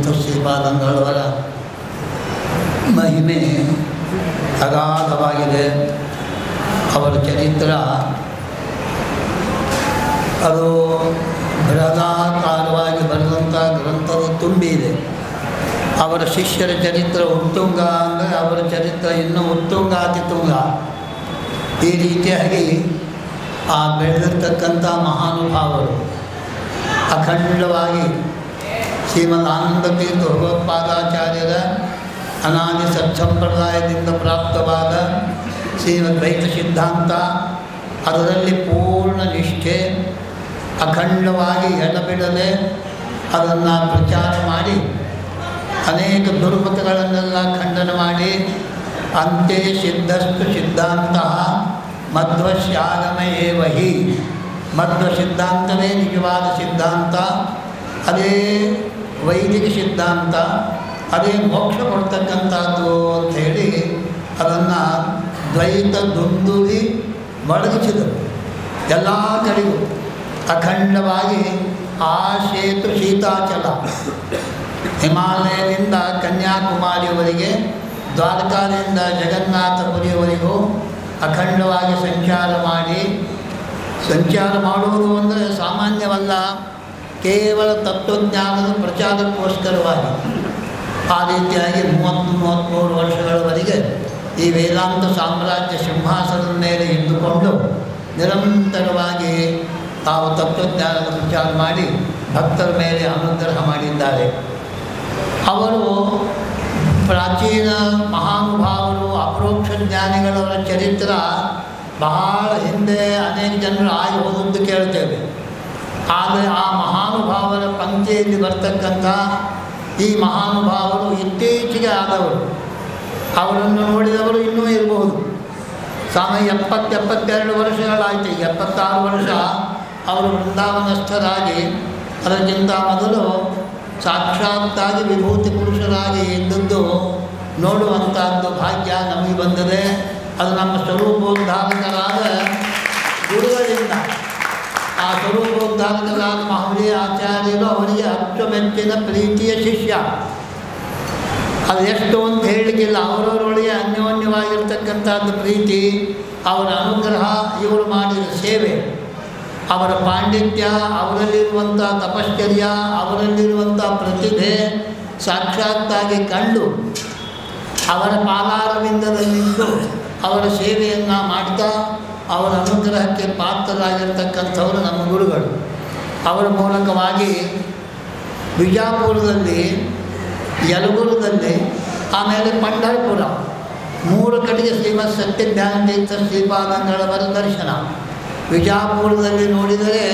ಶ್ರೀಪಾದಂಗಳವರ ಮಹಿಮೆ ಅಗಾಧವಾಗಿದೆ ಅವರ ಚರಿತ್ರ ಅದು ಬೃಹದಾಕಾರವಾಗಿ ಬರೆದಂಥ ಗ್ರಂಥದ ತುಂಬಿ ಇದೆ ಅವರ ಶಿಷ್ಯರ ಚರಿತ್ರೆ ಉತ್ತುಂಗ ಅಂದರೆ ಅವರ ಚರಿತ್ರೆ ಇನ್ನೂ ಉತ್ತುಂಗಾತಿ ತುಂಗ ಈ ರೀತಿಯಾಗಿ ಆ ಬೆಳೆದಿರ್ತಕ್ಕಂಥ ಮಹಾನುಭಾವರು ಅಖಂಡವಾಗಿ ಶ್ರೀಮದ್ ಆನಂದ ತೀರ್ಥ ಭಗವತ್ಪಾದಾಚಾರ್ಯರ ಅನಾದಿ ಸತ್ಸಂಪ್ರದಾಯದಿಂದ ಪ್ರಾಪ್ತವಾದ ಶ್ರೀಮದ್ವೈತ ಸಿದ್ಧಾಂತ ಅದರಲ್ಲಿ ಪೂರ್ಣ ನಿಷ್ಠೆ ಅಖಂಡವಾಗಿ ಎಡಬಿಡದೆ ಅದನ್ನು ಪ್ರಚಾರ ಮಾಡಿ ಅನೇಕ ದುರ್ಮತಗಳನ್ನೆಲ್ಲ ಖಂಡನ ಮಾಡಿ ಅಂತೆ ಸಿದ್ಧಸ್ತು ಸಿದ್ಧಾಂತ ಮಧ್ವಶ್ಯಾಗಮ ಏವ ಹಿ ಮಧ್ವ ಸಿದ್ಧಾಂತವೇ ನಿಜವಾದ ಸಿದ್ಧಾಂತ ಅದೇ ವೈದಿಕ ಸಿದ್ಧಾಂತ ಅದೇ ಮೋಕ್ಷ ಕೊಡ್ತಕ್ಕಂಥದ್ದು ಅಂಥೇಳಿ ಅದನ್ನು ದ್ವೈತ ದುಂದುಲಿ ಮೊಳಗಿಸಿದರು ಎಲ್ಲ ಕಡೆಗೂ ಅಖಂಡವಾಗಿ ಆ ಸೇತು ಶೀತಾಚಲ ಹಿಮಾಲಯದಿಂದ ಕನ್ಯಾಕುಮಾರಿಯವರೆಗೆ ದ್ವಾರಕಾದಿಂದ ಜಗನ್ನಾಥಪುರಿಯವರೆಗೂ ಅಖಂಡವಾಗಿ ಸಂಚಾರ ಮಾಡಿ ಸಂಚಾರ ಮಾಡುವುದು ಅಂದರೆ ಸಾಮಾನ್ಯವಲ್ಲ ಕೇವಲ ತತ್ವಜ್ಞಾನದ ಪ್ರಚಾರಕ್ಕೋಸ್ಕರವಾಗಿ ಆ ರೀತಿಯಾಗಿ ಮೂವತ್ತು ಮೂವತ್ತ್ಮೂರು ವರ್ಷಗಳವರೆಗೆ ಈ ವೇದಾಂತ ಸಾಮ್ರಾಜ್ಯ ಸಿಂಹಾಸನದ ಮೇಲೆ ಇದ್ದುಕೊಂಡು ನಿರಂತರವಾಗಿ ತಾವು ತತ್ವಜ್ಞಾನದ ಪ್ರಚಾರ ಮಾಡಿ ಭಕ್ತರ ಮೇಲೆ ಅನುಗ್ರಹ ಮಾಡಿದ್ದಾರೆ ಅವರು ಪ್ರಾಚೀನ ಮಹಾನುಭಾವರು ಅಪರೋಕ್ಷ ಜ್ಞಾನಿಗಳವರ ಚರಿತ್ರ ಬಹಳ ಹಿಂದೆ ಅನೇಕ ಜನರು ಆಗಿ ಹೋದದ್ದು ಕೇಳ್ತೇವೆ ಆದರೆ ಆ ಮಹಾನುಭಾವರ ಪಂಕ್ತಿಯಲ್ಲಿ ಬರ್ತಕ್ಕಂಥ ಈ ಮಹಾನುಭಾವರು ಇತ್ತೀಚೆಗೆ ಆದವರು ಅವರನ್ನು ನೋಡಿದವರು ಇನ್ನೂ ಇರಬಹುದು ಸ್ವಾಮಿ ಎಪ್ಪತ್ತು ಎಪ್ಪತ್ತೆರಡು ವರ್ಷಗಳಾಯಿತು ಈಗ ಎಪ್ಪತ್ತಾರು ವರ್ಷ ಅವರು ವೃಂದಾವನಸ್ಥರಾಗಿ ಅದಕ್ಕಿಂತ ಮೊದಲು ಸಾಕ್ಷಾತ್ತಾಗಿ ವಿಭೂತಿ ಪುರುಷರಾಗಿ ಇದ್ದದ್ದು ನೋಡುವಂಥದ್ದು ಭಾಗ್ಯ ನಮಗೆ ಬಂದಿದೆ ಅದು ನಮ್ಮ ಸ್ವರೂಪೋದ್ಧಾರಕರಾದ ಗುರುಗಳಿಂದ ಆ ಸ್ವರೂಪೋದ್ಧಾರಕರಾದ ಮಹವೀಯ ಆಚಾರ್ಯರು ಅವರಿಗೆ ಅಚ್ಚುಮೆಚ್ಚಿನ ಪ್ರೀತಿಯ ಶಿಷ್ಯ ಅದು ಎಷ್ಟು ಅಂತ ಹೇಳಲಿಕ್ಕಿಲ್ಲ ಅವರವರೊಳಗೆ ಅನ್ಯೋನ್ಯವಾಗಿರ್ತಕ್ಕಂಥದ್ದು ಪ್ರೀತಿ ಅವರ ಅನುಗ್ರಹ ಇವರು ಮಾಡಿದ ಸೇವೆ ಅವರ ಪಾಂಡಿತ್ಯ ಅವರಲ್ಲಿರುವಂಥ ತಪಶ್ಚರ್ಯ ಅವರಲ್ಲಿರುವಂಥ ಪ್ರತಿಭೆ ಸಾಕ್ಷಾತ್ತಾಗಿ ಕಂಡು ಅವರ ಪಾಲಾರವಿಂದದಲ್ಲಿದ್ದು ಅವರ ಸೇವೆಯನ್ನು ಮಾಡ್ತಾ ಅವರ ಅನುಗ್ರಹಕ್ಕೆ ಪಾತ್ರರಾಗಿರ್ತಕ್ಕಂಥವರು ನಮ್ಮ ಗುರುಗಳು ಅವರ ಮೂಲಕವಾಗಿ ಬಿಜಾಪುರದಲ್ಲಿ ಯಲಗುರದಲ್ಲಿ ಆಮೇಲೆ ಪಂಢರಪುರ ಮೂರು ಕಡೆಗೆ ಶ್ರೀಮತ್ ಸತ್ಯಜ್ಞಾನ ತೀರ್ಥ ಶ್ರೀಪಾದಂಗಳವರ ದರ್ಶನ ವಿಜಾಪುರದಲ್ಲಿ ನೋಡಿದರೆ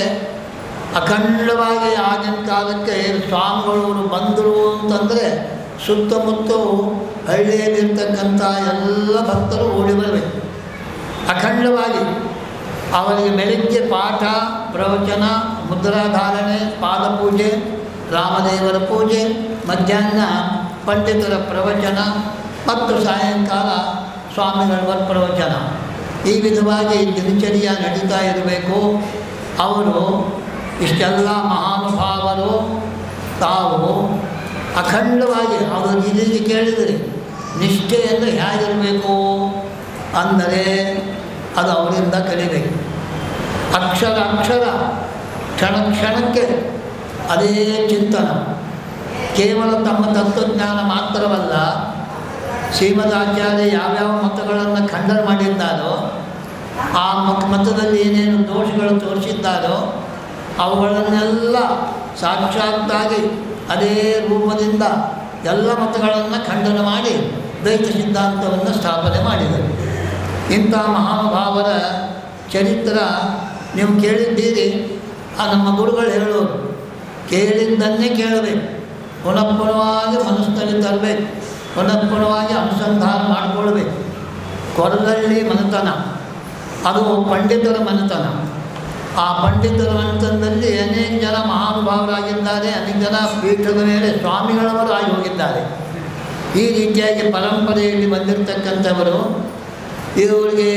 ಅಖಂಡವಾಗಿ ಆಗಿನ ಕಾಲಕ್ಕೆ ಸ್ವಾಮಿಗಳವರು ಬಂದರು ಅಂತಂದರೆ ಸುತ್ತಮುತ್ತ ಹಳ್ಳಿಯಲ್ಲಿರ್ತಕ್ಕಂಥ ಎಲ್ಲ ಭಕ್ತರು ಓಡಿ ಬರಬೇಕು ಅಖಂಡವಾಗಿ ಅವರಿಗೆ ಬೆಳಗ್ಗೆ ಪಾಠ ಪ್ರವಚನ ಮುದ್ರಾಧಾರಣೆ ಪಾದಪೂಜೆ ರಾಮದೇವರ ಪೂಜೆ ಮಧ್ಯಾಹ್ನ ಪಂಡಿತರ ಪ್ರವಚನ ಮತ್ತು ಸಾಯಂಕಾಲ ಸ್ವಾಮಿಗಳ ಪ್ರವಚನ ಈ ವಿಧವಾಗಿ ದಿನಚರ್ಯ ನಡೀತಾ ಇರಬೇಕು ಅವರು ಇಷ್ಟೆಲ್ಲ ಮಹಾನುಭಾವರು ತಾವು ಅಖಂಡವಾಗಿ ಅವರು ಇದೀಗ ಕೇಳಿದರೆ ನಿಷ್ಠೆ ಅಂದರೆ ಹೇಗಿರಬೇಕು ಅಂದರೆ ಅದು ಅವರಿಂದ ಕಲಿಬೇಕು ಅಕ್ಷರ ಅಕ್ಷರ ಕ್ಷಣ ಕ್ಷಣಕ್ಕೆ ಅದೇ ಚಿಂತನ ಕೇವಲ ತಮ್ಮ ತತ್ವಜ್ಞಾನ ಮಾತ್ರವಲ್ಲ ಶ್ರೀಮದಾಚಾರ್ಯ ಯಾವ್ಯಾವ ಮತಗಳನ್ನು ಖಂಡನ ಮಾಡಿದ್ದಾರೋ ಆ ಮತ ಮತದಲ್ಲಿ ಏನೇನು ದೋಷಗಳು ತೋರಿಸಿದ್ದಾರೋ ಅವುಗಳನ್ನೆಲ್ಲ ಸಾಕ್ಷಾತ್ತಾಗಿ ಅದೇ ರೂಪದಿಂದ ಎಲ್ಲ ಮತಗಳನ್ನು ಖಂಡನ ಮಾಡಿ ದ್ವೈತ ಸಿದ್ಧಾಂತವನ್ನು ಸ್ಥಾಪನೆ ಮಾಡಿದರು ಇಂಥ ಮಹಾನುಭಾವರ ಚರಿತ್ರ ನೀವು ಕೇಳಿದ್ದೀರಿ ಆ ನಮ್ಮ ಗುರುಗಳು ಹೇಳೋರು ಕೇಳಿದ್ದನ್ನೇ ಕೇಳಬೇಕು ಪುನಃಪುನವಾಗಿ ಮನಸ್ಸಿನಲ್ಲಿ ತರಬೇಕು ಪುನಃಪುನವಾಗಿ ಅನುಸಂಧಾನ ಮಾಡಿಕೊಳ್ಬೇಕು ಕೊರಲಲ್ಲಿ ಮನೆತನ ಅದು ಪಂಡಿತರ ಮನೆತನ ಆ ಪಂಡಿತರ ಮನೆತನದಲ್ಲಿ ಅನೇಕ ಜನ ಮಹಾನುಭಾವರಾಗಿದ್ದಾರೆ ಅನೇಕ ಜನ ಪೀಠದ ಮೇಲೆ ಸ್ವಾಮಿಗಳವರು ಆಗಿ ಹೋಗಿದ್ದಾರೆ ಈ ರೀತಿಯಾಗಿ ಪರಂಪರೆಯಲ್ಲಿ ಬಂದಿರತಕ್ಕಂಥವರು ಇವರಿಗೆ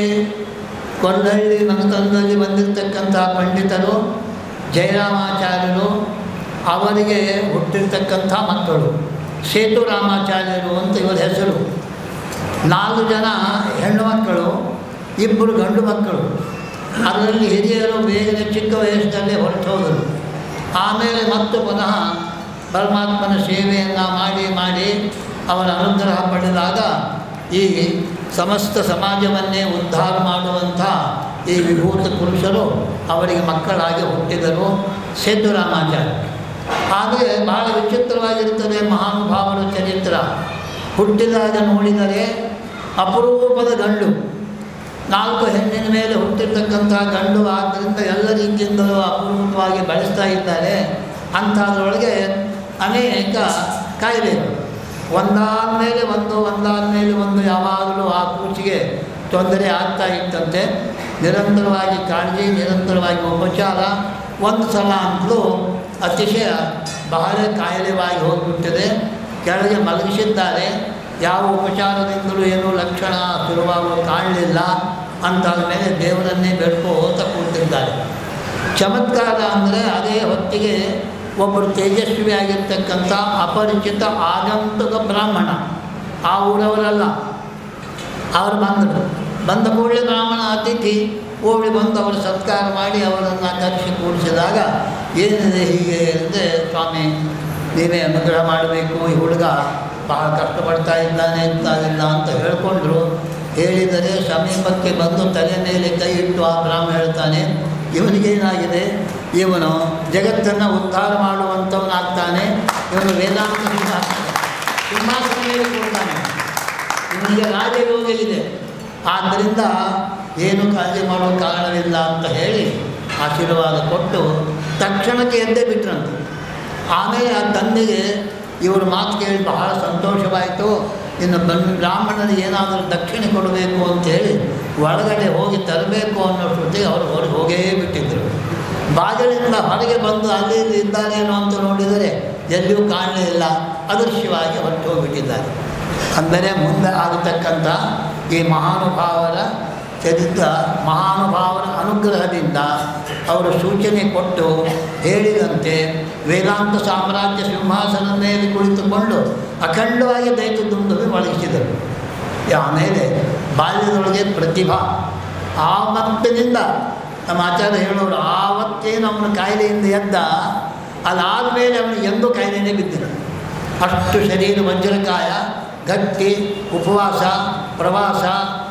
ಕೊಲ್ಲಹಳ್ಳಿ ಮನೆತನದಲ್ಲಿ ಬಂದಿರತಕ್ಕಂಥ ಪಂಡಿತರು ಜಯರಾಮಾಚಾರ್ಯರು ಅವರಿಗೆ ಹುಟ್ಟಿರ್ತಕ್ಕಂಥ ಮಕ್ಕಳು ಸೇತು ರಾಮಾಚಾರ್ಯರು ಅಂತ ಇವರ ಹೆಸರು ನಾಲ್ಕು ಜನ ಹೆಣ್ಣು ಮಕ್ಕಳು ಇಬ್ಬರು ಗಂಡು ಮಕ್ಕಳು ಅದರಲ್ಲಿ ಹಿರಿಯರು ಬೇಗನೆ ಚಿಕ್ಕ ವಯಸ್ಸಿನಲ್ಲೇ ಹೊರಟು ಹೋದರು ಆಮೇಲೆ ಮತ್ತು ಪುನಃ ಪರಮಾತ್ಮನ ಸೇವೆಯನ್ನು ಮಾಡಿ ಮಾಡಿ ಅವರ ಅನುಗ್ರಹ ಪಡೆದಾಗ ಈ ಸಮಸ್ತ ಸಮಾಜವನ್ನೇ ಉದ್ಧಾರ ಮಾಡುವಂಥ ಈ ವಿಭೂತ ಪುರುಷರು ಅವರಿಗೆ ಮಕ್ಕಳಾಗಿ ಹುಟ್ಟಿದರು ಸೇತುರಾಮಾಚಾರ್ಯ ಆದರೆ ಬಹಳ ವಿಚಿತ್ರವಾಗಿರುತ್ತದೆ ಮಹಾನುಭಾವರ ಚರಿತ್ರ ಹುಟ್ಟಿದಾಗ ನೋಡಿದರೆ ಅಪರೂಪದ ಗಂಡು ನಾಲ್ಕು ಹೆಣ್ಣಿನ ಮೇಲೆ ಹುಟ್ಟಿರ್ತಕ್ಕಂಥ ಗಂಡು ಆದ್ದರಿಂದ ಎಲ್ಲ ರೀತಿಯಿಂದಲೂ ಅಪರೂಪವಾಗಿ ಬಳಸ್ತಾ ಇದ್ದಾರೆ ಅಂಥದ್ರೊಳಗೆ ಅನೇಕ ಕಾಯಿಲೆಗಳು ಒಂದಾದ ಮೇಲೆ ಒಂದು ಒಂದಾದ ಮೇಲೆ ಒಂದು ಯಾವಾಗಲೂ ಆ ಕೂಚಿಗೆ ತೊಂದರೆ ಆಗ್ತಾ ಇತ್ತಂತೆ ನಿರಂತರವಾಗಿ ಕಾಳಜಿ ನಿರಂತರವಾಗಿ ಉಪಚಾರ ಒಂದು ಸಲ ಅಂತಲೂ ಅತಿಶಯ ಬಹಳ ಕಾಯಿಲೆವಾಗಿ ಹೋಗಿಬಿಟ್ಟಿದೆ ಕೆಳಗೆ ಮಲಗಿಸಿದ್ದಾರೆ ಯಾವ ಉಪಚಾರದಿಂದಲೂ ಏನೂ ಲಕ್ಷಣ ಶುರುವಾಗುವ ಕಾಣಲಿಲ್ಲ ಅಂತಾದ ಮೇಲೆ ದೇವರನ್ನೇ ಬೇಡ್ಕೋತ ಕೂತಿದ್ದಾರೆ ಚಮತ್ಕಾರ ಅಂದರೆ ಅದೇ ಹೊತ್ತಿಗೆ ಒಬ್ಬರು ತೇಜಸ್ವಿಯಾಗಿರ್ತಕ್ಕಂಥ ಅಪರಿಚಿತ ಆಗಂತುಕ ಬ್ರಾಹ್ಮಣ ಆ ಊರವರಲ್ಲ ಅವರು ಬಂದರು ಬಂದ ಕೂಡಲೇ ಬ್ರಾಹ್ಮಣ ಅತಿಥಿ ಓಡಿ ಬಂದು ಅವರು ಸತ್ಕಾರ ಮಾಡಿ ಅವರನ್ನು ಕರೆಸಿ ಕೂಡಿಸಿದಾಗ ಏನಿದೆ ಹೀಗೆ ಅಂದರೆ ಸ್ವಾಮಿ ನೀವೇ ಅನುಗ್ರಹ ಮಾಡಬೇಕು ಈ ಹುಡುಗ ಬಹಳ ಕಷ್ಟಪಡ್ತಾ ಇದ್ದಾನೆ ಇದ್ದಾನಿಲ್ಲ ಅಂತ ಹೇಳ್ಕೊಂಡ್ರು ಹೇಳಿದರೆ ಸಮೀಪಕ್ಕೆ ಬಂದು ತಲೆ ಮೇಲೆ ಕೈ ಇಟ್ಟು ಆ ಬ್ರಾಹ್ಮಣ ಹೇಳ್ತಾನೆ ಇವನಿಗೇನಾಗಿದೆ ಇವನು ಜಗತ್ತನ್ನು ಉದ್ಧಾರ ಮಾಡುವಂಥವನಾಗ್ತಾನೆ ಇವನು ವೇದಾಂತ ಸಿದ್ಧಾಂತ ಸಿಂಹಾಸನ ಮೇಲೆ ಕೊಡ್ತಾನೆ ಇವನಿಗೆ ರಾಜಯೋಗ ಇದೆ ಆದ್ದರಿಂದ ಏನು ಕಾಳಜಿ ಮಾಡೋ ಕಾರಣವಿಲ್ಲ ಅಂತ ಹೇಳಿ ಆಶೀರ್ವಾದ ಕೊಟ್ಟು ತಕ್ಷಣಕ್ಕೆ ಎದ್ದೇ ಬಿಟ್ರಂತೆ ಆಮೇಲೆ ಆ ತಂದೆಗೆ ಇವರು ಮಾತು ಕೇಳಿ ಬಹಳ ಸಂತೋಷವಾಯಿತು ಇನ್ನು ಬನ್ ಬ್ರಾಹ್ಮಣರಿಗೆ ಏನಾದರೂ ದಕ್ಷಿಣೆ ಕೊಡಬೇಕು ಅಂತೇಳಿ ಒಳಗಡೆ ಹೋಗಿ ತರಬೇಕು ಅನ್ನೋ ಶ್ರುತಿಗೆ ಅವರು ಹೊರಗೆ ಹೋಗೇ ಬಿಟ್ಟಿದ್ದರು ಬಾಗಿಲಿಂದ ಹೊರಗೆ ಬಂದು ಅಲ್ಲಿ ಇಲ್ಲಿ ಇದ್ದಾರೇನೋ ಅಂತ ನೋಡಿದರೆ ಎಲ್ಲಿಯೂ ಕಾಣಲೇ ಇಲ್ಲ ಅದೃಶ್ಯವಾಗಿ ಹೊರಟು ಹೋಗಿಬಿಟ್ಟಿದ್ದಾರೆ ಅಂದರೆ ಮುಂದೆ ಆಗತಕ್ಕಂಥ ಈ ಮಹಾನುಭಾವರ ಚರಿತ್ರ ಮಹಾನುಭಾವರ ಅನುಗ್ರಹದಿಂದ ಅವರು ಸೂಚನೆ ಕೊಟ್ಟು ಹೇಳಿದಂತೆ ವೇದಾಂತ ಸಾಮ್ರಾಜ್ಯ ಸಿಂಹಾಸನದ ಮೇಲೆ ಕುಳಿತುಕೊಂಡು ಅಖಂಡವಾಗಿ ದೈತ್ಯ ದುಂದುಬಿ ಒಳಗಿಸಿದರು ಆಮೇಲೆ ಬಾಲ್ಯದೊಳಗೆ ಪ್ರತಿಭಾ ಆ ಮತ್ತಿನಿಂದ ನಮ್ಮ ಆಚಾರ್ಯ ಹೇಳೋರು ಆವತ್ತೇನು ಅವನ ಕಾಯಿಲೆಯಿಂದ ಎದ್ದ ಅದಾದ ಮೇಲೆ ಅವನಿಗೆ ಎಂದೂ ಕಾಯಿಲೆನೇ ಬಿದ್ದಿಲ್ಲ ಅಷ್ಟು ಶರೀರ ವಜ್ರಕಾಯ ಗಟ್ಟಿ ಉಪವಾಸ ಪ್ರವಾಸ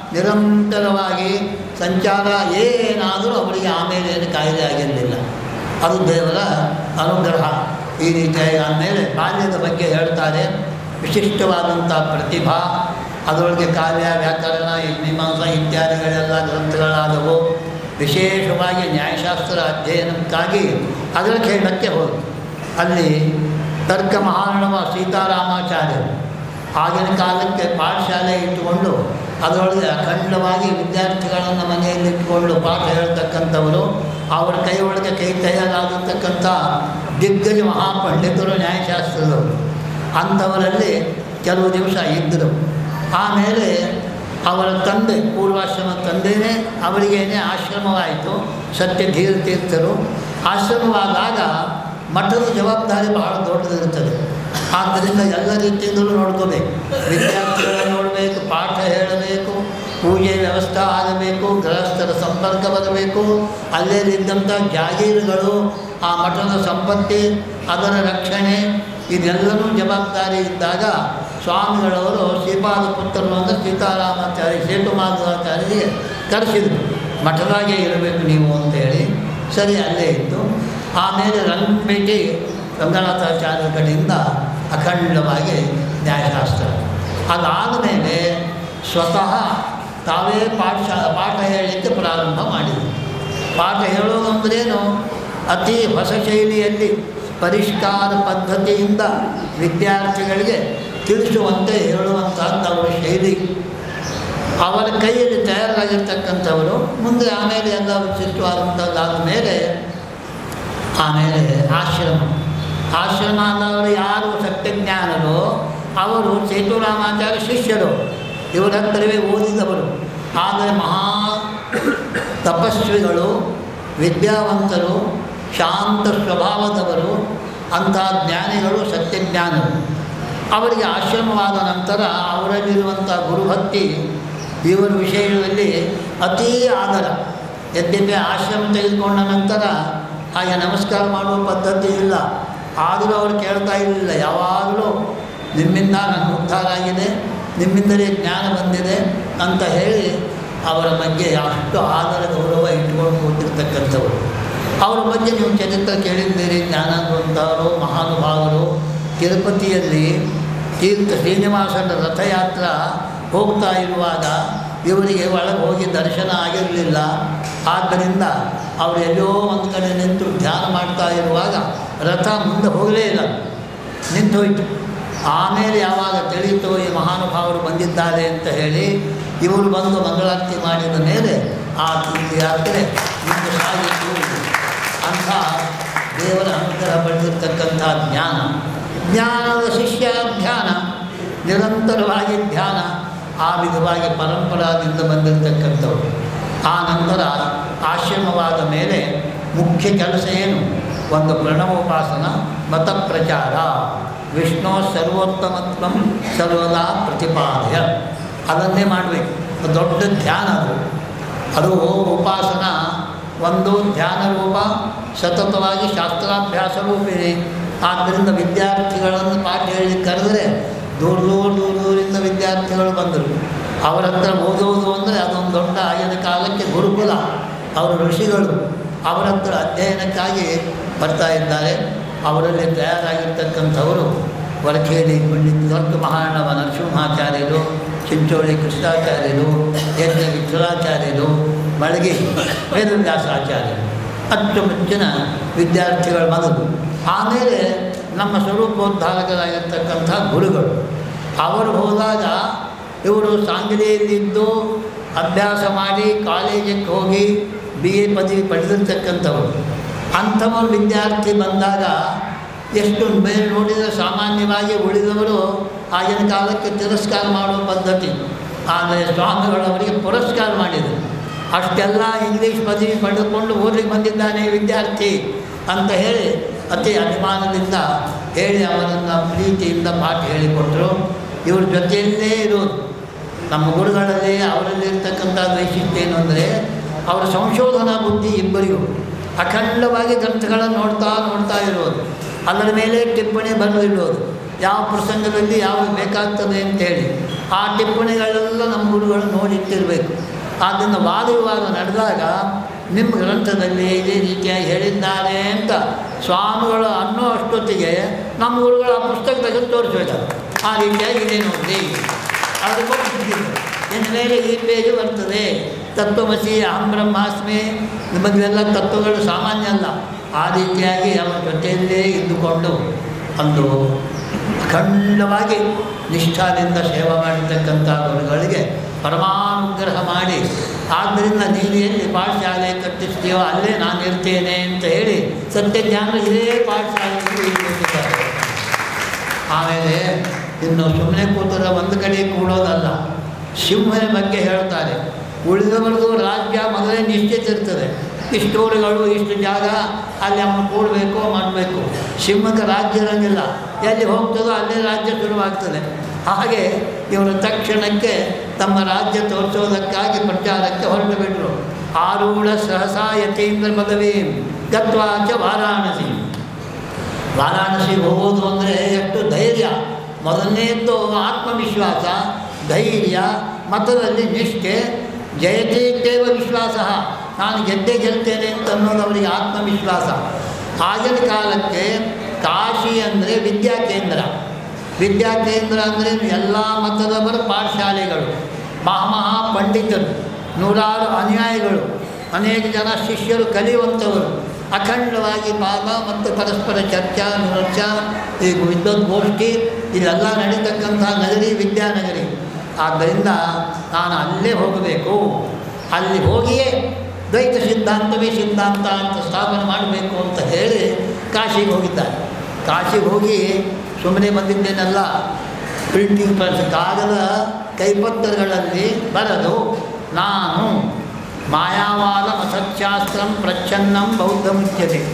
ನಿರಂತರವಾಗಿ ಸಂಚಾರ ಏನಾದರೂ ಅವರಿಗೆ ಆಮೇಲೆ ಏನು ಕಾಯಿಲೆ ಆಗಿರಲಿಲ್ಲ ಅದು ದೇವರ ಅನುಗ್ರಹ ಈ ರೀತಿಯಾಗಿ ಆದಮೇಲೆ ಬಾಲ್ಯದ ಬಗ್ಗೆ ಹೇಳ್ತಾರೆ ವಿಶಿಷ್ಟವಾದಂಥ ಪ್ರತಿಭಾ ಅದರೊಳಗೆ ಕಾವ್ಯ ವ್ಯಾಕರಣ ಮೀಮಾಂಸ ಇತ್ಯಾದಿಗಳೆಲ್ಲ ಗ್ರಂಥಗಳಾದವು ವಿಶೇಷವಾಗಿ ನ್ಯಾಯಶಾಸ್ತ್ರ ಅಧ್ಯಯನಕ್ಕಾಗಿ ಅದರ ಖೇಡಕ್ಕೆ ಹೋದರು ಅಲ್ಲಿ ತರ್ಕ ಮಹಾರಣವ ಸೀತಾರಾಮಾಚಾರ್ಯರು ಆಗಿನ ಕಾಲಕ್ಕೆ ಪಾಠಶಾಲೆ ಇಟ್ಟುಕೊಂಡು ಅದರೊಳಗೆ ಅಖಂಡವಾಗಿ ವಿದ್ಯಾರ್ಥಿಗಳನ್ನು ಮನೆಯಲ್ಲಿ ಇಟ್ಟುಕೊಂಡು ಪಾಠ ಹೇಳ್ತಕ್ಕಂಥವರು ಅವರ ಕೈ ಒಳಗೆ ಕೈ ತಯಾರಾಗಿರ್ತಕ್ಕಂಥ ದಿಗ್ಗಜ ಮಹಾಪಂಡಿತರು ನ್ಯಾಯಶಾಸ್ತ್ರದವರು ಅಂಥವರಲ್ಲಿ ಕೆಲವು ದಿವಸ ಇದ್ದರು ಆಮೇಲೆ ಅವರ ತಂದೆ ಪೂರ್ವಾಶ್ರಮ ತಂದೆಯೇ ಅವರಿಗೇನೆ ಆಶ್ರಮವಾಯಿತು ಸತ್ಯ ಧೀರ ತೀರ್ಥರು ಆಶ್ರಮವಾದಾಗ ಮಠದ ಜವಾಬ್ದಾರಿ ಬಹಳ ದೊಡ್ಡದಿರುತ್ತದೆ ಆದ್ದರಿಂದ ಎಲ್ಲ ರೀತಿಯಿಂದಲೂ ನೋಡ್ಕೋಬೇಕು ವಿದ್ಯಾರ್ಥಿಗಳನ್ನು ನೋಡಬೇಕು ಪಾಠ ಹೇಳಬೇಕು ಪೂಜೆ ವ್ಯವಸ್ಥೆ ಆಗಬೇಕು ಗೃಹಸ್ಥರ ಸಂಪರ್ಕ ಬರಬೇಕು ಅಲ್ಲೇಲಿದ್ದಂಥ ಜಾಗೀರುಗಳು ಆ ಮಠದ ಸಂಪತ್ತಿ ಅದರ ರಕ್ಷಣೆ ಇದೆಲ್ಲವೂ ಜವಾಬ್ದಾರಿ ಇದ್ದಾಗ ಸ್ವಾಮಿಗಳವರು ಶ್ರೀಪಾದ ಪುತ್ರರು ಅಂದರೆ ಸೀತಾರಾಮಾಚಾರ್ಯ ಸೇತು ಮಾಧವಾಚಾರ್ಯರಿಗೆ ಕರೆಸಿದರು ಮಠದಾಗೆ ಇರಬೇಕು ನೀವು ಅಂತೇಳಿ ಸರಿ ಅಲ್ಲೇ ಇತ್ತು ಆಮೇಲೆ ರಂಗಪೇಟೆ ರಂಗನಾಥಾಚಾರ್ಯರ ಕಡೆಯಿಂದ ಅಖಂಡವಾಗಿ ನ್ಯಾಯಶಾಸ್ತ್ರ ಅದಾದ ಮೇಲೆ ಸ್ವತಃ ತಾವೇ ಪಾಠಶಾ ಪಾಠ ಹೇಳಲಿಕ್ಕೆ ಪ್ರಾರಂಭ ಮಾಡಿದರು ಪಾಠ ಹೇಳೋದಂದ್ರೇನು ಅತಿ ಹೊಸ ಶೈಲಿಯಲ್ಲಿ ಪರಿಷ್ಕಾರ ಪದ್ಧತಿಯಿಂದ ವಿದ್ಯಾರ್ಥಿಗಳಿಗೆ ತಿಳಿಸುವಂತೆ ಹೇಳುವಂಥದ್ದು ಅವರ ಶೈಲಿ ಅವರ ಕೈಯಲ್ಲಿ ತಯಾರಾಗಿರ್ತಕ್ಕಂಥವರು ಮುಂದೆ ಆಮೇಲೆ ಎಲ್ಲ ವಿಶಿಷ್ಟವಾದಂಥದ್ದಾದ ಮೇಲೆ ಆಮೇಲೆ ಆಶ್ರಮ ಆಶ್ರಮ ಅನ್ನೋರು ಯಾರು ಸತ್ಯಜ್ಞಾನರು ಅವರು ಸೇತುರಾಮಾಚಾರ್ಯ ಶಿಷ್ಯರು ಇವರ ಹತ್ತಿರವೇ ಓದಿದವರು ಆದರೆ ಮಹಾ ತಪಸ್ವಿಗಳು ವಿದ್ಯಾವಂತರು ಶಾಂತ ಸ್ವಭಾವದವರು ಅಂಥ ಜ್ಞಾನಿಗಳು ಸತ್ಯಜ್ಞಾನರು ಅವರಿಗೆ ಆಶ್ರಮವಾದ ನಂತರ ಅವರಲ್ಲಿರುವಂಥ ಗುರುಭಕ್ತಿ ಇವರ ವಿಷಯದಲ್ಲಿ ಅತೀ ಆದರ ಯದ್ಯಪಿ ಆಶ್ರಮ ತೆಗೆದುಕೊಂಡ ನಂತರ ಹಾಗೆ ನಮಸ್ಕಾರ ಮಾಡುವ ಪದ್ಧತಿ ಇಲ್ಲ ಆದರೂ ಅವರು ಕೇಳ್ತಾ ಇರಲಿಲ್ಲ ಯಾವಾಗಲೂ ನಿಮ್ಮಿಂದ ನನ್ನ ಉದ್ಧಾರ ಆಗಿದೆ ನಿಮ್ಮಿಂದಲೇ ಜ್ಞಾನ ಬಂದಿದೆ ಅಂತ ಹೇಳಿ ಅವರ ಬಗ್ಗೆ ಅಷ್ಟು ಆದರ ಗೌರವ ಇಟ್ಕೊಂಡು ಕೂತಿರ್ತಕ್ಕಂಥವರು ಅವರ ಬಗ್ಗೆ ನೀವು ಚರಿತ್ರೆ ಕೇಳಿದ್ದೀರಿ ಜ್ಞಾನವಂತವರು ಮಹಾನುಭಾವರು ತಿರುಪತಿಯಲ್ಲಿ ತೀರ್ಥ ಶ್ರೀನಿವಾಸನ ರಥಯಾತ್ರ ಹೋಗ್ತಾ ಇರುವಾಗ ಇವರಿಗೆ ಒಳಗೆ ಹೋಗಿ ದರ್ಶನ ಆಗಿರಲಿಲ್ಲ ಆದ್ದರಿಂದ ಅವರು ಎಲ್ಲೋ ಒಂದು ಕಡೆ ನಿಂತು ಧ್ಯಾನ ಮಾಡ್ತಾ ಇರುವಾಗ ರಥ ಮುಂದೆ ಹೋಗಲೇ ಇಲ್ಲ ನಿಂತು ಹೋಯಿತು ಆಮೇಲೆ ಯಾವಾಗ ತಿಳಿಯಿತು ಈ ಮಹಾನುಭಾವರು ಬಂದಿದ್ದಾರೆ ಅಂತ ಹೇಳಿ ಇವರು ಬಂದು ಮಂಗಳಾರತಿ ಮಾಡಿದ ಮೇಲೆ ಆ ಯಾತ್ರೆ ಮುಂದೆ ಸಾಗಿತು ಅಂಥ ದೇವರ ಅನುಗ್ರಹ ಪಡೆದಿರ್ತಕ್ಕಂಥ ಜ್ಞಾನ ಜ್ಞಾನದ ಶಿಷ್ಯ ಧ್ಯಾನ ನಿರಂತರವಾಗಿ ಧ್ಯಾನ ಆ ವಿಧವಾಗಿ ಪರಂಪರಾದಿಂದ ಬಂದಿರತಕ್ಕಂಥವ್ರು ಆ ನಂತರ ಆಶ್ರಮವಾದ ಮೇಲೆ ಮುಖ್ಯ ಕೆಲಸ ಏನು ಒಂದು ಪ್ರಣವೋಪಾಸನ ಮತ ಪ್ರಚಾರ ವಿಷ್ಣು ಸರ್ವೋತ್ತಮತ್ವಂ ಸರ್ವದಾ ಪ್ರತಿಪಾದಯ ಅದನ್ನೇ ಮಾಡಬೇಕು ದೊಡ್ಡ ಧ್ಯಾನ ಅದು ಅದು ಉಪಾಸನ ಒಂದು ಧ್ಯಾನ ರೂಪ ಸತತವಾಗಿ ಶಾಸ್ತ್ರಾಭ್ಯಾಸ ರೂಪಿದೆ ಆದ್ದರಿಂದ ವಿದ್ಯಾರ್ಥಿಗಳನ್ನು ಪಾಠ ಹೇಳಿ ಕರೆದರೆ ದೂರ ದೂರ ದೂರ ದೂರಿಂದ ವಿದ್ಯಾರ್ಥಿಗಳು ಬಂದರು ಅವರ ಹತ್ರ ಓದುವುದು ಅಂದರೆ ಅದೊಂದು ದೊಡ್ಡ ಆಗಿನ ಕಾಲಕ್ಕೆ ಗುರುಕುಲ ಅವರು ಋಷಿಗಳು ಅವರ ಹತ್ರ ಅಧ್ಯಯನಕ್ಕಾಗಿ ಬರ್ತಾ ಇದ್ದಾರೆ ಅವರಲ್ಲಿ ತಯಾರಾಗಿರ್ತಕ್ಕಂಥವರು ವರಖೇಲಿ ಪಂಡಿತ್ ದೊಡ್ಡ ಮಹಾಣವ ನರಸಿಂಹಾಚಾರ್ಯರು ಚಿಂಚೋಳಿ ಕೃಷ್ಣಾಚಾರ್ಯರು ಯಜ್ಞ ವಿಠಲಾಚಾರ್ಯರು ಮಳಗಿ ವೇದವ್ಯಾಸಾಚಾರ್ಯರು ಅಚ್ಚುಮೆಚ್ಚಿನ ವಿದ್ಯಾರ್ಥಿಗಳ ಮೊದಲು ಆಮೇಲೆ ನಮ್ಮ ಸ್ವರೂಪೋದ್ಧಾರಕರಾಗಿರ್ತಕ್ಕಂಥ ಗುರುಗಳು ಅವರು ಹೋದಾಗ ಇವರು ಸಾಂಗ್ಲಿಯಲ್ಲಿದ್ದು ಅಭ್ಯಾಸ ಮಾಡಿ ಕಾಲೇಜಿಗೆ ಹೋಗಿ ಬಿ ಎ ಪದವಿ ಪಡೆದಿರ್ತಕ್ಕಂಥವರು ಅಂಥವರು ವಿದ್ಯಾರ್ಥಿ ಬಂದಾಗ ಎಷ್ಟು ಮೇಲೆ ನೋಡಿದರೆ ಸಾಮಾನ್ಯವಾಗಿ ಉಳಿದವರು ಆಗಿನ ಕಾಲಕ್ಕೆ ತಿರಸ್ಕಾರ ಮಾಡುವ ಪದ್ಧತಿ ಆದರೆ ಸ್ವಾಮಿಗಳವರಿಗೆ ಪುರಸ್ಕಾರ ಮಾಡಿದರು ಅಷ್ಟೆಲ್ಲ ಇಂಗ್ಲೀಷ್ ಪದವಿ ಪಡೆದುಕೊಂಡು ಓದಲಿಕ್ಕೆ ಬಂದಿದ್ದಾನೆ ವಿದ್ಯಾರ್ಥಿ ಅಂತ ಹೇಳಿ ಅತಿ ಅಭಿಮಾನದಿಂದ ಹೇಳಿ ಅವರನ್ನು ಪ್ರೀತಿಯಿಂದ ಪಾಠ ಹೇಳಿಕೊಟ್ಟರು ಇವ್ರ ಜೊತೆಯಲ್ಲೇ ಇರೋದು ನಮ್ಮ ಗುರುಗಳಲ್ಲಿ ಅವರಲ್ಲಿ ಇರ್ತಕ್ಕಂಥ ವೈಶಿಷ್ಟ್ಯ ಏನು ಅಂದರೆ ಅವರ ಸಂಶೋಧನಾ ಬುದ್ಧಿ ಇಬ್ಬರಿಗೂ ಅಖಂಡವಾಗಿ ಗ್ರಂಥಗಳನ್ನು ನೋಡ್ತಾ ನೋಡ್ತಾ ಇರೋದು ಅದರ ಮೇಲೆ ಟಿಪ್ಪಣಿ ಬರೆದಿಡೋದು ಯಾವ ಪ್ರಸಂಗದಲ್ಲಿ ಯಾವುದು ಬೇಕಾಗ್ತದೆ ಅಂತೇಳಿ ಆ ಟಿಪ್ಪಣಿಗಳೆಲ್ಲ ನಮ್ಮ ಗುರುಗಳು ನೋಡಿಟ್ಟಿರಬೇಕು ಆದ್ದರಿಂದ ವಾದ ವಿವಾದ ನಡೆದಾಗ ನಿಮ್ಮ ಗ್ರಂಥದಲ್ಲಿ ಇದೇ ರೀತಿಯಾಗಿ ಹೇಳಿದ್ದಾರೆ ಅಂತ ಸ್ವಾಮಿಗಳು ಅನ್ನೋ ಅಷ್ಟೊತ್ತಿಗೆ ನಮ್ಮ ಗುರುಗಳು ಆ ಪುಸ್ತಕ ತೆಗೆದು ತೋರಿಸ್ಬೇಕು ಆ ರೀತಿಯಾಗಿ ಇದೆ ನೋಡಿ ಅದು ಕೊಟ್ಟಿದ್ದಾರೆ ಇನ್ನು ಮೇಲೆ ಈ ಪೇಜ್ ಬರ್ತದೆ ತತ್ವಮಸಿ ಅಹಂ ಬ್ರಹ್ಮಾಸ್ಮಿ ನಿಮಗೆಲ್ಲ ತತ್ವಗಳು ಸಾಮಾನ್ಯ ಅಲ್ಲ ಆ ರೀತಿಯಾಗಿ ಅವರ ಜೊತೆಯಲ್ಲೇ ಇದ್ದುಕೊಂಡು ಒಂದು ಅಖಂಡವಾಗಿ ನಿಷ್ಠಾದಿಂದ ಸೇವೆ ಮಾಡಿರ್ತಕ್ಕಂಥ ಗುರುಗಳಿಗೆ ಪರಮಾನುಗ್ರಹ ಮಾಡಿ ಆದ್ದರಿಂದ ನೀನು ಎಲ್ಲಿ ಪಾಠಶಾಲೆ ಕಟ್ಟಿಸ್ತೀಯೋ ಅಲ್ಲೇ ನಾನು ಇರ್ತೇನೆ ಅಂತ ಹೇಳಿ ಸತ್ಯಜ್ಞಾನ ಇದೇ ಪಾಠಶಾಲೆಯಲ್ಲಿ ಇಟ್ಬಿಟ್ಟಿದ್ದಾರೆ ಆಮೇಲೆ ಇನ್ನು ಸುಮ್ಮನೆ ಕೂತರ ಒಂದು ಕಡೆ ಕೂಡೋದಲ್ಲ ಸಿಂಹನ ಬಗ್ಗೆ ಹೇಳ್ತಾರೆ ಉಳಿದವರದು ರಾಜ್ಯ ಮೊದಲೇ ನಿಶ್ಚಿತ ಇರ್ತದೆ ಇಷ್ಟು ಊರುಗಳು ಇಷ್ಟು ಜಾಗ ಅಲ್ಲಿ ಅವನು ಕೂಡಬೇಕು ಮಾಡಬೇಕು ಸಿಂಹಕ್ಕೆ ರಾಜ್ಯ ಇರೋಂಗಿಲ್ಲ ಎಲ್ಲಿ ಹೋಗ್ತದೋ ಅಲ್ಲೇ ರಾಜ್ಯ ಶುರುವಾಗ್ತದೆ ಹಾಗೆ ಇವರು ತಕ್ಷಣಕ್ಕೆ ತಮ್ಮ ರಾಜ್ಯ ತೋರಿಸೋದಕ್ಕಾಗಿ ಪ್ರಚಾರಕ್ಕೆ ಹೊರಟು ಬಿಟ್ಟರು ಆರೂಢ ಸಹಸಾ ಯತೀಂದ್ರ ಪದವಿ ಗತ್ವಾಚ ವಾರಾಣಸಿ ವಾರಾಣಸಿಗೆ ಹೋಗೋದು ಅಂದರೆ ಎಷ್ಟು ಧೈರ್ಯ ಮೊದಲನೇದ್ದು ಆತ್ಮವಿಶ್ವಾಸ ಧೈರ್ಯ ಮತದಲ್ಲಿ ನಿಷ್ಠೆ ಜಯತೀತೇವ ವಿಶ್ವಾಸ ನಾನು ಗೆದ್ದೇ ಗೆಲ್ತೇನೆ ಅಂತ ಅನ್ನೋದು ಅವರಿಗೆ ಆತ್ಮವಿಶ್ವಾಸ ಆಗಿನ ಕಾಲಕ್ಕೆ ಕಾಶಿ ಅಂದರೆ ವಿದ್ಯಾಕೇಂದ್ರ ವಿದ್ಯಾಕೇಂದ್ರ ಅಂದರೆ ಎಲ್ಲ ಮತದವರ ಪಾಠಶಾಲೆಗಳು ಮಹಾಮಹಾ ಪಂಡಿತರು ನೂರಾರು ಅನುಯಾಯಿಗಳು ಅನೇಕ ಜನ ಶಿಷ್ಯರು ಕಲಿಯುವಂಥವರು ಅಖಂಡವಾಗಿ ಪಾಪ ಮತ್ತು ಪರಸ್ಪರ ಚರ್ಚಾ ವಿಮರ್ಶಾ ಈ ವಿದ್ವದ್ಗೋಷ್ಠಿ ಇದೆಲ್ಲ ನಡೀತಕ್ಕಂಥ ನಗರಿ ವಿದ್ಯಾನಗರಿ ಆದ್ದರಿಂದ ನಾನು ಅಲ್ಲೇ ಹೋಗಬೇಕು ಅಲ್ಲಿ ಹೋಗಿಯೇ ದ್ವೈತ ಸಿದ್ಧಾಂತವೇ ಸಿದ್ಧಾಂತ ಅಂತ ಸ್ಥಾಪನೆ ಮಾಡಬೇಕು ಅಂತ ಹೇಳಿ ಕಾಶಿಗೆ ಹೋಗಿದ್ದಾರೆ ಕಾಶಿಗೆ ಹೋಗಿ ಸುಮ್ಮನೆ ಬಂದಿದ್ದೇನಲ್ಲ ಪ್ರಿಂಟಿಂಗ್ ಪ್ರೆಸ್ ಕಾಗದ ಕೈಪತ್ರಗಳಲ್ಲಿ ಬರೆದು ನಾನು ಮಾಯಾವಾದ ಅಸತ್ಶಾಸ್ತ್ರಂ ಪ್ರಚ್ಛನ್ನಂ ಬೌದ್ಧ ಮುಚ್ಯತೆ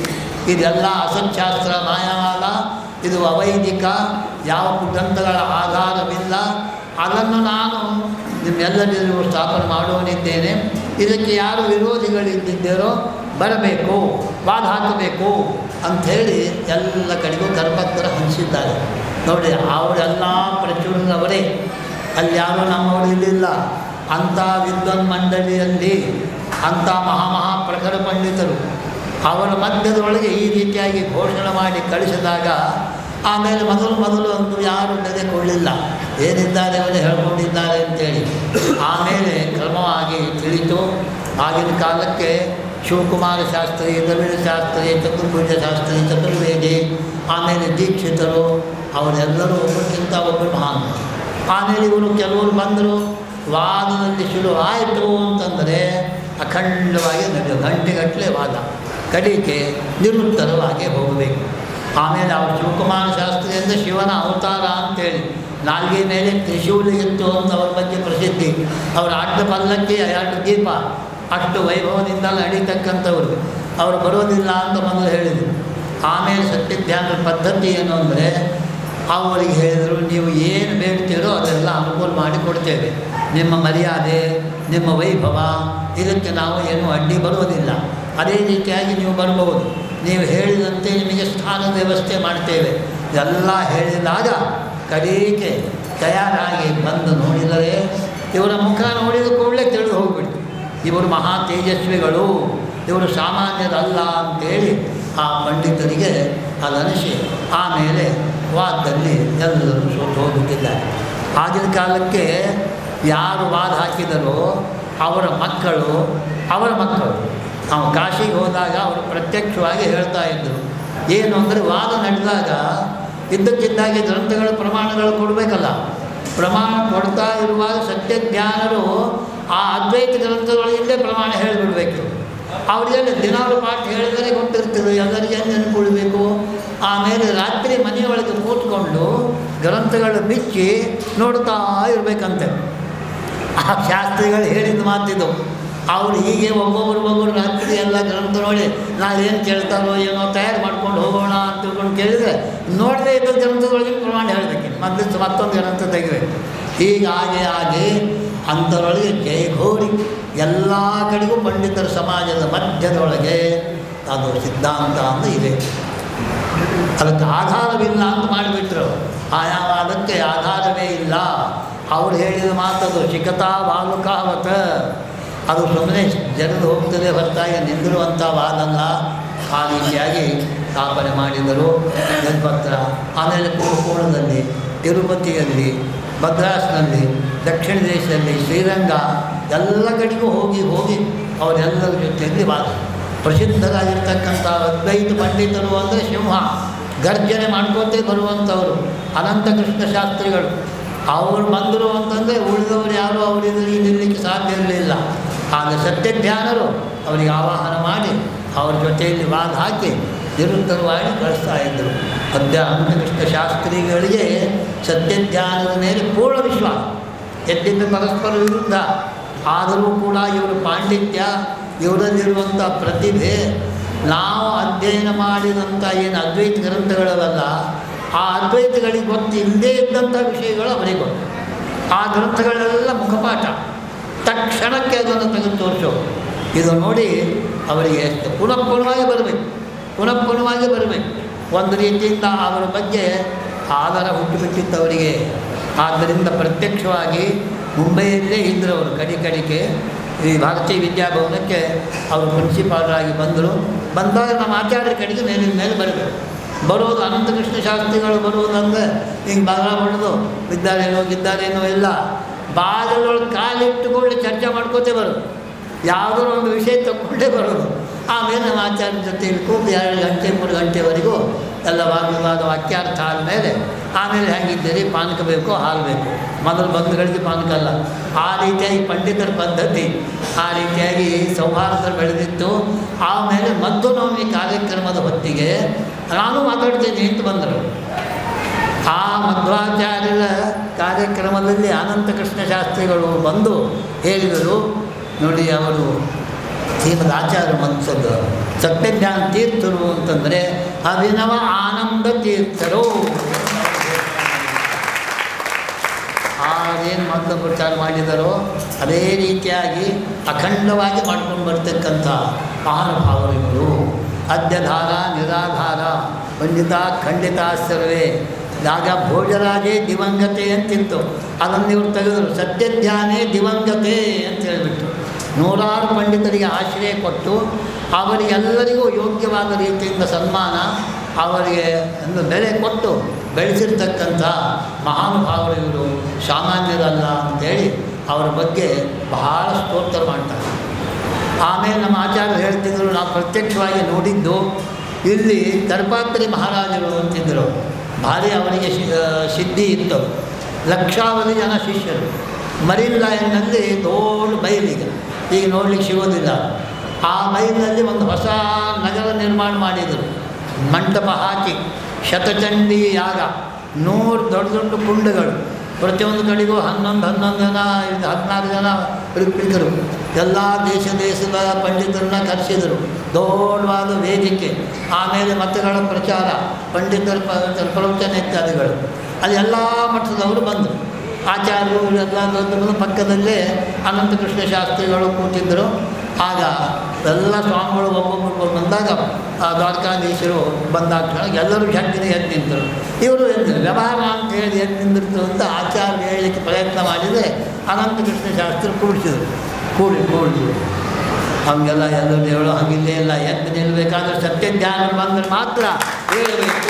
ಇದೆಲ್ಲ ಅಸತ್ಶಾಸ್ತ್ರ ಮಾಯಾವಾದ ಇದು ಅವೈದಿಕ ಯಾವ ಗ್ರಂಥಗಳ ಆಧಾರವಿಲ್ಲ ಅದನ್ನು ನಾನು ನಿಮ್ಮೆಲ್ಲರಿಗೂ ಸ್ಥಾಪನೆ ಮಾಡುವನಿದ್ದೇನೆ ಇದಕ್ಕೆ ಯಾರು ವಿರೋಧಿಗಳಿದ್ದಿದ್ದಾರೋ ಬರಬೇಕು ವಾದ ಹಾಕಬೇಕು ಅಂಥೇಳಿ ಎಲ್ಲ ಕಡೆಗೂ ಕರ್ಮತ್ತರ ಹಂಚಿದ್ದಾರೆ ನೋಡಿ ಅವರೆಲ್ಲ ಪ್ರಚುರನವರೇ ಅಲ್ಲಿ ಯಾರೂ ನಮ್ಮವರು ಇರಲಿಲ್ಲ ಅಂಥ ವಿದ್ವನ್ ಮಂಡಳಿಯಲ್ಲಿ ಅಂಥ ಮಹಾಮಹಾ ಪ್ರಖರ ಪಂಡಿತರು ಅವರ ಮಧ್ಯದೊಳಗೆ ಈ ರೀತಿಯಾಗಿ ಘೋಷಣೆ ಮಾಡಿ ಕಳಿಸಿದಾಗ ಆಮೇಲೆ ಮೊದಲು ಮೊದಲು ಅಂತೂ ಯಾರು ಕೊಳ್ಳಿಲ್ಲ ಏನಿದ್ದಾರೆ ಅವರು ಹೇಳ್ಕೊಂಡಿದ್ದಾರೆ ಅಂತೇಳಿ ಆಮೇಲೆ ಕ್ರಮವಾಗಿ ತಿಳಿತು ಆಗಿನ ಕಾಲಕ್ಕೆ ಶಿವಕುಮಾರ ಶಾಸ್ತ್ರಿ ದ್ರವಿಡ ಶಾಸ್ತ್ರಿ ಚತುರ್ಭುಜ ಶಾಸ್ತ್ರಿ ಚತುರ್ವೇದಿ ಆಮೇಲೆ ದೀಕ್ಷಿತರು ಅವರೆಲ್ಲರೂ ಒಬ್ಬರಿಗಿಂತ ಒಬ್ಬರು ಮಹಾನ್ ಆಮೇಲೆ ಇವರು ಕೆಲವರು ಬಂದರು ವಾದದಲ್ಲಿ ಶುರು ಆಯಿತು ಅಂತಂದರೆ ಅಖಂಡವಾಗಿ ನಡೆಯುವ ಗಂಟೆಗಟ್ಟಲೆ ವಾದ ಕಡೆಗೆ ನಿರುತ್ತರವಾಗಿ ಹೋಗಬೇಕು ಆಮೇಲೆ ಅವರು ಶಿವಕುಮಾರ ಶಾಸ್ತ್ರಿ ಅಂದರೆ ಶಿವನ ಅವತಾರ ಅಂತೇಳಿ ನಾಲ್ಗೆ ಮೇಲೆ ತ್ರಿಶೂಲ ಇತ್ತು ಅಂತ ಅವ್ರ ಬಗ್ಗೆ ಪ್ರಸಿದ್ಧಿ ಅವರ ಅಡ್ಡ ಪಲ್ಲಕ್ಕೆ ಎರಡು ದೀಪ ಅಷ್ಟು ವೈಭವದಿಂದ ನಡೀತಕ್ಕಂಥವ್ರು ಅವರು ಬರೋದಿಲ್ಲ ಅಂತ ಮೊದಲು ಹೇಳಿದರು ಆಮೇಲೆ ಸತ್ಯಧ್ಯಾನದ ಪದ್ಧತಿ ಏನು ಅಂದರೆ ಅವರಿಗೆ ಹೇಳಿದರು ನೀವು ಏನು ಬೇಡ್ತೀರೋ ಅದೆಲ್ಲ ಅನುಕೂಲ ಮಾಡಿ ಕೊಡ್ತೇವೆ ನಿಮ್ಮ ಮರ್ಯಾದೆ ನಿಮ್ಮ ವೈಭವ ಇದಕ್ಕೆ ನಾವು ಏನು ಅಡ್ಡಿ ಬರುವುದಿಲ್ಲ ಅದೇ ರೀತಿಯಾಗಿ ನೀವು ಬರ್ಬೋದು ನೀವು ಹೇಳಿದಂತೆ ನಿಮಗೆ ಸ್ಥಾನದ ವ್ಯವಸ್ಥೆ ಮಾಡ್ತೇವೆ ಎಲ್ಲ ಹೇಳಿದಾಗ ಕಡೆಗೆ ತಯಾರಾಗಿ ಬಂದು ನೋಡಿದರೆ ಇವರ ಮುಖ ನೋಡಿದ ಕೂಡಲೇ ತಿಳಿದು ಹೋಗ್ಬಿಡ್ತು ಇವರು ಮಹಾ ತೇಜಸ್ವಿಗಳು ಇವರು ಸಾಮಾನ್ಯರಲ್ಲ ಅಂತೇಳಿ ಆ ಪಂಡಿತರಿಗೆ ಅದನಿಸಿ ಆಮೇಲೆ ವಾದದಲ್ಲಿ ಎಲ್ಲರೂ ಸೋತು ಹೋಗ್ಬಿಟ್ಟಿದ್ದಾರೆ ಆಗಿನ ಕಾಲಕ್ಕೆ ಯಾರು ವಾದ ಹಾಕಿದರೋ ಅವರ ಮಕ್ಕಳು ಅವರ ಮಕ್ಕಳು ನಾವು ಕಾಶಿಗೆ ಹೋದಾಗ ಅವರು ಪ್ರತ್ಯಕ್ಷವಾಗಿ ಹೇಳ್ತಾ ಇದ್ದರು ಏನು ಅಂದರೆ ವಾದ ನಡೆದಾಗ ಇದ್ದಕ್ಕಿದ್ದಾಗೆ ಗ್ರಂಥಗಳ ಪ್ರಮಾಣಗಳು ಕೊಡಬೇಕಲ್ಲ ಪ್ರಮಾಣ ಕೊಡ್ತಾ ಇರುವಾಗ ಸತ್ಯಜ್ಞಾನರು ಆ ಅದ್ವೈತ ಗ್ರಂಥದೊಳಗಿಂದೇ ಪ್ರಮಾಣ ಹೇಳಿಬಿಡ್ಬೇಕು ಅವರಿಗೆಲ್ಲ ದಿನಾಲು ಪಾಠ ಹೇಳಿದರೆ ಗೊತ್ತಿರ್ತದೆ ಎಲ್ಲರಿಗೆ ನೆನಪುಳ್ಬೇಕು ಆಮೇಲೆ ರಾತ್ರಿ ಮನೆಯೊಳಗೆ ಕೂತ್ಕೊಂಡು ಗ್ರಂಥಗಳು ಬಿಚ್ಚಿ ನೋಡ್ತಾ ಇರಬೇಕಂತೆ ಆ ಶಾಸ್ತ್ರಿಗಳು ಹೇಳಿದ ಮಾತಿದ್ದು ಅವ್ರು ಹೀಗೆ ಒಬ್ಬೊಬ್ಬರು ಒಬ್ಬರು ರಾತ್ರಿ ಎಲ್ಲ ಗ್ರಂಥ ನೋಡಿ ನಾವೇನು ಕೇಳ್ತಾರೋ ಏನೋ ತಯಾರು ಮಾಡ್ಕೊಂಡು ಹೋಗೋಣ ಅಂತ ತಿಳ್ಕೊಂಡು ಕೇಳಿದರೆ ನೋಡದೇ ಇದ್ದ ಗ್ರಂಥದೊಳಗೆ ಪ್ರಮಾಣ ಹೇಳಬೇಕು ಮೊದಲು ಮತ್ತೊಂದು ಗ್ರಂಥ ತೆಗಿಬೇಕು ಹೀಗಾಗಿ ಆಗಿ ಅಂಥರೊಳಗೆ ಜಯಘೋರಿ ಎಲ್ಲ ಕಡೆಗೂ ಪಂಡಿತರ ಸಮಾಜದ ಮಧ್ಯದೊಳಗೆ ಅದು ಸಿದ್ಧಾಂತ ಅಂತ ಇದೆ ಅದಕ್ಕೆ ಆಧಾರವಿಲ್ಲ ಅಂತ ಮಾಡಿಬಿಟ್ರು ಆಯಾ ವಾದಕ್ಕೆ ಆಧಾರವೇ ಇಲ್ಲ ಅವ್ರು ಹೇಳಿದ ಮಾತದು ಶಿಖತಾ ಬಾಲುಕಾವತ ಅದು ಸುಮ್ಮನೆ ಜರಿದು ಹೋಗ್ತದೆ ಹೊರತಾಗಿ ನಿಂದಿರುವಂಥ ವಾದಲ್ಲ ಆ ರೀತಿಯಾಗಿ ಸ್ಥಾಪನೆ ಮಾಡಿದರು ಗಲ್ಪತ್ರ ಆಮೇಲೆ ಕುಂಭಕೋಣದಲ್ಲಿ ತಿರುಪತಿಯಲ್ಲಿ ಮದ್ರಾಸ್ನಲ್ಲಿ ದಕ್ಷಿಣ ದೇಶದಲ್ಲಿ ಶ್ರೀರಂಗ ಎಲ್ಲ ಕಡೆಗೂ ಹೋಗಿ ಹೋಗಿ ಅವರೆಲ್ಲರ ಜೊತೆಯಲ್ಲಿ ವಾದ ಪ್ರಸಿದ್ಧರಾಗಿರ್ತಕ್ಕಂಥ ಅದ್ವೈತ ಪಂಡಿತರು ಅಂದರೆ ಸಿಂಹ ಗರ್ಜನೆ ಮಾಡ್ಕೋತೇ ಬರುವಂಥವರು ಅನಂತ ಕೃಷ್ಣ ಶಾಸ್ತ್ರಿಗಳು ಅವರು ಬಂದರು ಅಂತಂದರೆ ಉಳಿದವರು ಯಾರು ಅವರಿಗೆ ನಿಲ್ಲಲಿಕ್ಕೆ ಸಾಧ್ಯ ಇರಲಿಲ್ಲ ಆಗ ಸತ್ಯಜ್ಞಾನರು ಅವರಿಗೆ ಆವಾಹನ ಮಾಡಿ ಅವ್ರ ಜೊತೆಯಲ್ಲಿ ವಾದ ಹಾಕಿ ನಿರುತ್ತರವಾಗಿ ಕಳಿಸ್ತಾ ಇದ್ದರು ಅದ್ಯ ಅನಂತಕೃಷ್ಣ ಶಾಸ್ತ್ರಿಗಳಿಗೆ ಸತ್ಯಜ್ಞಾನದ ಮೇಲೆ ಪೂರ್ಣ ವಿಶ್ವಾಸ ಎದ್ದಿದ್ದ ಪರಸ್ಪರ ವಿರುದ್ಧ ಆದರೂ ಕೂಡ ಇವರ ಪಾಂಡಿತ್ಯ ಇವರಲ್ಲಿರುವಂಥ ಪ್ರತಿಭೆ ನಾವು ಅಧ್ಯಯನ ಮಾಡಿದಂಥ ಏನು ಅದ್ವೈತ ಗ್ರಂಥಗಳವಲ್ಲ ಆ ಅದ್ವೈತಗಳಿಗೆ ಗೊತ್ತು ಇಲ್ಲದೇ ಇದ್ದಂಥ ವಿಷಯಗಳು ಅವರಿಗೆ ಗೊತ್ತು ಆ ಗ್ರಂಥಗಳೆಲ್ಲ ಮುಖಪಾಠ ತಕ್ಷಣಕ್ಕೆ ಅದನ್ನು ತೆಗೆದು ತೋರಿಸೋ ಇದು ನೋಡಿ ಅವರಿಗೆ ಎಷ್ಟು ಪುನಃ ಪುನವಾಗಿ ಬರಬೇಕು ಪುನಃ ಪುನವಾಗಿ ಬರಬೇಕು ಒಂದು ರೀತಿಯಿಂದ ಅವರ ಬಗ್ಗೆ ಆಧಾರ ಹುಟ್ಟುಬಿಟ್ಟಿತ್ತು ಅವರಿಗೆ ಆದ್ದರಿಂದ ಪ್ರತ್ಯಕ್ಷವಾಗಿ ಮುಂಬೈಯಲ್ಲೇ ಇದ್ದರು ಅವರು ಕಡಿ ಕಡಿಕೆ ಈ ಭಾರತೀಯ ವಿದ್ಯಾಭವನಕ್ಕೆ ಅವರು ಪ್ರಿನ್ಸಿಪಾಲರಾಗಿ ಬಂದರು ಬಂದಾಗ ನಮ್ಮ ಆಚಾರ್ಯರ ಕಡೆಗೆ ಮೇಲಿನ ಮೇಲೆ ಬರಬೇಕು ಬರೋದು ಅನಂತಕೃಷ್ಣ ಶಾಸ್ತ್ರಿಗಳು ಬರುವುದಂದ್ರೆ ಹಿಂಗೆ ಬಾಗಿಲ ಹೊಡೆದು ಬಿದ್ದಾರೇನೋ ಗಿದ್ದಾರೇನೋ ಇಲ್ಲ ಬಾಗಿಲೊಳಗೆ ಕಾಲಿಟ್ಟುಕೊಂಡು ಚರ್ಚೆ ಮಾಡ್ಕೋತೇ ಬರೋದು ಯಾವುದೋ ಒಂದು ವಿಷಯ ತಗೊಂಡೇ ಬರೋದು ಆಮೇಲೆ ನಮ್ಮ ಆಚಾರ್ಯ ಜೊತೆ ಕೂತು ಎರಡು ಗಂಟೆ ಮೂರು ಗಂಟೆವರೆಗೂ ಎಲ್ಲ ವಾಗ್ವಿವಾದ ವಾಕ್ಯಾರ್ಥ ಆದಮೇಲೆ ಆಮೇಲೆ ಹೇಗಿದ್ದೀರಿ ಪಾನಕ ಬೇಕು ಹಾಲು ಬೇಕು ಮೊದಲು ಬಂಧುಗಳಿಗೆ ಪಾನಕ ಅಲ್ಲ ಆ ರೀತಿಯಾಗಿ ಪಂಡಿತರ ಪದ್ಧತಿ ಆ ರೀತಿಯಾಗಿ ಸೌಹಾರ್ದ ಬೆಳೆದಿತ್ತು ಆಮೇಲೆ ಮದ್ದು ನವಮಿ ಕಾರ್ಯಕ್ರಮದ ಹೊತ್ತಿಗೆ ನಾನು ಮಾತಾಡ್ತೀನಿ ಅಂತ ಬಂದರು ಆ ಮಧ್ವಾಚಾರ್ಯರ ಕಾರ್ಯಕ್ರಮದಲ್ಲಿ ಅನಂತ ಕೃಷ್ಣ ಶಾಸ್ತ್ರಿಗಳು ಬಂದು ಹೇಳಿದರು ನೋಡಿ ಅವರು ಶ್ರೀಮದ್ ಆಚಾರ್ಯ ಮನ್ಸದ್ದು ಸತ್ಯಜ್ಞಾನ ತೀರ್ಥರು ಅಂತಂದರೆ ಅಭಿನವ ಆನಂದ ತೀರ್ಥರು ಅದೇನು ಮೊದಲು ಪ್ರಚಾರ ಮಾಡಿದರೋ ಅದೇ ರೀತಿಯಾಗಿ ಅಖಂಡವಾಗಿ ಮಾಡ್ಕೊಂಡು ಬರ್ತಕ್ಕಂಥ ಮಹಾನುಭಾವರುಗಳು ಅದ್ಯಧಾರ ನಿರಾಧಾರ ಪಂಡಿತ ಖಂಡಿತ ಸರ್ವೇ ಆಗ ಭೋಜರಾಜೇ ದಿವಂಗತೆ ಅಂತಿತ್ತು ಅದನ್ನು ಇವ್ರು ತೆಗೆದರು ಸತ್ಯಧ್ಯಾನೇ ದಿವಂಗತೆ ಅಂತ ಹೇಳಿಬಿಟ್ಟು ನೂರಾರು ಪಂಡಿತರಿಗೆ ಆಶ್ರಯ ಕೊಟ್ಟು ಅವರಿಗೆಲ್ಲರಿಗೂ ಯೋಗ್ಯವಾದ ರೀತಿಯಿಂದ ಸನ್ಮಾನ ಅವರಿಗೆ ಒಂದು ಬೆಲೆ ಕೊಟ್ಟು ಬೆಳೆಸಿರ್ತಕ್ಕಂಥ ಮಹಾನುಭಾವರು ಇವರು ಸಾಮಾನ್ಯರಲ್ಲ ಅಂತೇಳಿ ಅವರ ಬಗ್ಗೆ ಬಹಳ ಸ್ತೋತ್ರ ಮಾಡ್ತಾರೆ ಆಮೇಲೆ ನಮ್ಮ ಆಚಾರ್ಯರು ಹೇಳ್ತಿದ್ರು ನಾವು ಪ್ರತ್ಯಕ್ಷವಾಗಿ ನೋಡಿದ್ದು ಇಲ್ಲಿ ಕರ್ಪಾತ್ರಿ ಮಹಾರಾಜರು ಅಂತಿದ್ದರು ಭಾರಿ ಅವರಿಗೆ ಶಿ- ಆ, ಸಿದ್ಧಿ ಇತ್ತು ಲಕ್ಷಾವಧಿ ಜನ ಶಿಷ್ಯರು ಮರೀನ್ ಲೈನ್ನಲ್ಲಿ ದೊಡ್ಡ ಬಯಲಿಗೆ ಈಗ ನೋಡ್ಲಿಕ್ಕೆ ಸಿಗೋದಿಲ್ಲ ಆ ಬೈಲಿನಲ್ಲಿ ಒಂದು ಹೊಸ ನಗರ ನಿರ್ಮಾಣ ಮಾಡಿದರು ಮಂಟಪ ಹಾಕಿ ಶತಚಂಡಿ ಯಾಗ ನೂರು ದೊಡ್ಡ ದೊಡ್ಡ ಕುಂಡಗಳು ಪ್ರತಿಯೊಂದು ಕಡೆಗೂ ಹನ್ನೊಂದು ಹನ್ನೊಂದು ಜನ ಇದು ಹದಿನಾರು ಜನ ಋತ್ವಿಕರು ಎಲ್ಲ ದೇಶ ದೇಶದ ಪಂಡಿತರನ್ನ ಕರೆಸಿದರು ದೊಡ್ಡವಾದ ವೇದಿಕೆ ಆಮೇಲೆ ಮತಗಳ ಪ್ರಚಾರ ಪಂಡಿತರ ಪ- ಪ್ರವಚನ ಇತ್ಯಾದಿಗಳು ಅಲ್ಲಿ ಎಲ್ಲ ಮಠದವರು ಬಂದರು ಆಚಾರ್ಯರು ಎಲ್ಲ ದೊಡ್ಡ ಪಕ್ಕದಲ್ಲೇ ಅನಂತಕೃಷ್ಣ ಶಾಸ್ತ್ರಿಗಳು ಕೂತಿದ್ದರು ಆಗ ಎಲ್ಲ ಸ್ವಾಮಿಗಳು ಒಬ್ಬೊಬ್ಬರು ಬಂದಾಗ ಆ ದ್ವಾರಕಾಧೀಶರು ಬಂದಾಗ ಎಲ್ಲರೂ ಜಗ್ಗಿನ ಎದ್ದು ನಿಂತರು ಇವರು ಎದ್ದು ವ್ಯವಹಾರ ಅಂತ ಹೇಳಿ ಎದ್ದು ನಿಂದಿರ್ತು ಅಂತ ಆಚಾರ್ಯ ಹೇಳಲಿಕ್ಕೆ ಪ್ರಯತ್ನ ಮಾಡಿದರೆ ಅನಂತಕೃಷ್ಣ ಶಾಸ್ತ್ರಿ ಕೂಡಿಸಿದರು ಕೂಡಿ ಕೂಡಿಸಿದರು ಹಂಗೆಲ್ಲ ಎಲ್ಲರೂ ಹೇಳೋ ಹಂಗಿಲ್ಲೇ ಇಲ್ಲ ಎದ್ದು ನಿಲ್ಲಬೇಕಾದ್ರೆ ಸತ್ಯ ಜ್ಞಾನ ಬಂದರೆ ಮಾತ್ರ ಹೇಳಬೇಕು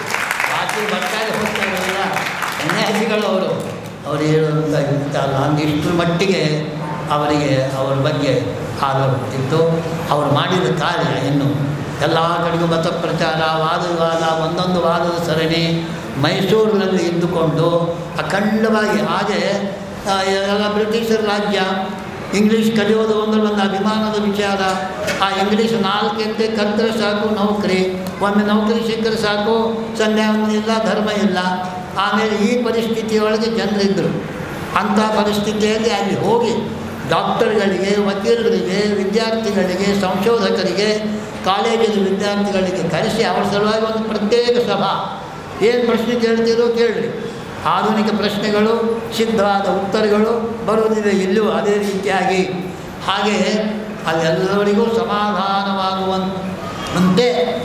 ಬಾಕಿ ಬರ್ತಾರೆ ಹೋಗ್ತಾ ಇರಲಿಲ್ಲ ಸನ್ಯಾಸಿಗಳು ಅವರು ಅವರು ಹೇಳುವಂಥ ಇರ್ತಲ್ಲ ಅಂದು ಇಷ್ಟರ ಮಟ್ಟಿಗೆ ಅವರಿಗೆ ಅವರ ಬಗ್ಗೆ ಆರೋಪಿತ್ತು ಅವರು ಮಾಡಿದ ಕಾರ್ಯ ಇನ್ನು ಎಲ್ಲ ಕಡೆಗೂ ಮತ ಪ್ರಚಾರ ವಾದ ವಿವಾದ ಒಂದೊಂದು ವಾದದ ಸರಣಿ ಮೈಸೂರಿನಲ್ಲಿ ಇದ್ದುಕೊಂಡು ಅಖಂಡವಾಗಿ ಹಾಗೆ ಆ, ಎಲ್ಲ ಬ್ರಿಟಿಷರ ರಾಜ್ಯ ಇಂಗ್ಲೀಷ್ ಕಲಿಯೋದು ಅಂದ್ರೆ ಒಂದು ಅಭಿಮಾನದ ವಿಚಾರ ಆ ಇಂಗ್ಲೀಷ್ ನಾಲ್ಕಂತೆ ಕಲ್ತ್ರೆ ಸಾಕು ನೌಕರಿ ಒಮ್ಮೆ ನೌಕರಿ ಸಿಕ್ಕರೆ ಸಾಕು ಸಂಧ್ಯಾವಂದನೆ ಇಲ್ಲ ಧರ್ಮ ಇಲ್ಲ ಆಮೇಲೆ ಈ ಪರಿಸ್ಥಿತಿಯೊಳಗೆ ಜನರಿದ್ದರು ಅಂಥ ಪರಿಸ್ಥಿತಿಯಲ್ಲಿ ಅಲ್ಲಿ ಹೋಗಿ ಡಾಕ್ಟರ್ಗಳಿಗೆ ವಕೀಲರಿಗೆ ವಿದ್ಯಾರ್ಥಿಗಳಿಗೆ ಸಂಶೋಧಕರಿಗೆ ಕಾಲೇಜಿನ ವಿದ್ಯಾರ್ಥಿಗಳಿಗೆ ಕರೆಸಿ ಅವರ ಸಲುವಾಗಿ ಒಂದು ಪ್ರತ್ಯೇಕ ಸಭಾ ಏನು ಪ್ರಶ್ನೆ ಕೇಳ್ತೀರೋ ಕೇಳಿರಿ ಆಧುನಿಕ ಪ್ರಶ್ನೆಗಳು ಸಿದ್ಧವಾದ ಉತ್ತರಗಳು ಬರುವುದಿದೆ ಇಲ್ಲೂ ಅದೇ ರೀತಿಯಾಗಿ ಹಾಗೆ ಅದೆಲ್ಲರಿಗೂ ಸಮಾಧಾನವಾಗುವಂತೆ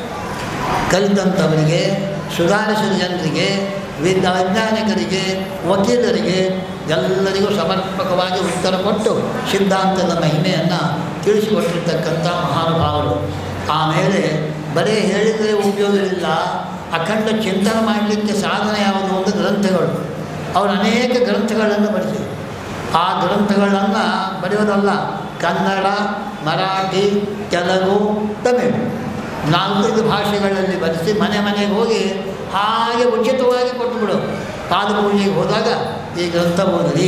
ಕಲಿತಂಥವರಿಗೆ ಸುಧಾರಿಸಿದ ಜನರಿಗೆ ವಿದ್ಯ ವೈಜ್ಞಾನಿಕರಿಗೆ ವಕೀಲರಿಗೆ ಎಲ್ಲರಿಗೂ ಸಮರ್ಪಕವಾಗಿ ಉತ್ತರ ಕೊಟ್ಟು ಸಿದ್ಧಾಂತದ ಮಹಿಮೆಯನ್ನು ತಿಳಿಸಿಕೊಟ್ಟಿರ್ತಕ್ಕಂಥ ಮಹಾನುಭಾವರು ಆಮೇಲೆ ಬರೀ ಹೇಳಿದರೆ ಉಪಯೋಗವಿಲ್ಲ ಅಖಂಡ ಚಿಂತನೆ ಮಾಡಲಿಕ್ಕೆ ಸಾಧನ ಯಾವುದು ಒಂದು ಗ್ರಂಥಗಳು ಅವರು ಅನೇಕ ಗ್ರಂಥಗಳನ್ನು ಬರೆಸಿದರು ಆ ಗ್ರಂಥಗಳನ್ನು ಬರೆಯೋದಲ್ಲ ಕನ್ನಡ ಮರಾಠಿ ತೆಲುಗು ತಮಿಳು ನಾಲ್ಕೈದು ಭಾಷೆಗಳಲ್ಲಿ ಬರೆಸಿ ಮನೆ ಮನೆಗೆ ಹೋಗಿ ಹಾಗೆ ಉಚಿತವಾಗಿ ಕೊಟ್ಟುಬಿಡು ಪಾದಪೂಜೆಗೆ ಹೋದಾಗ ಈ ಗ್ರಂಥ ಓದಿರಿ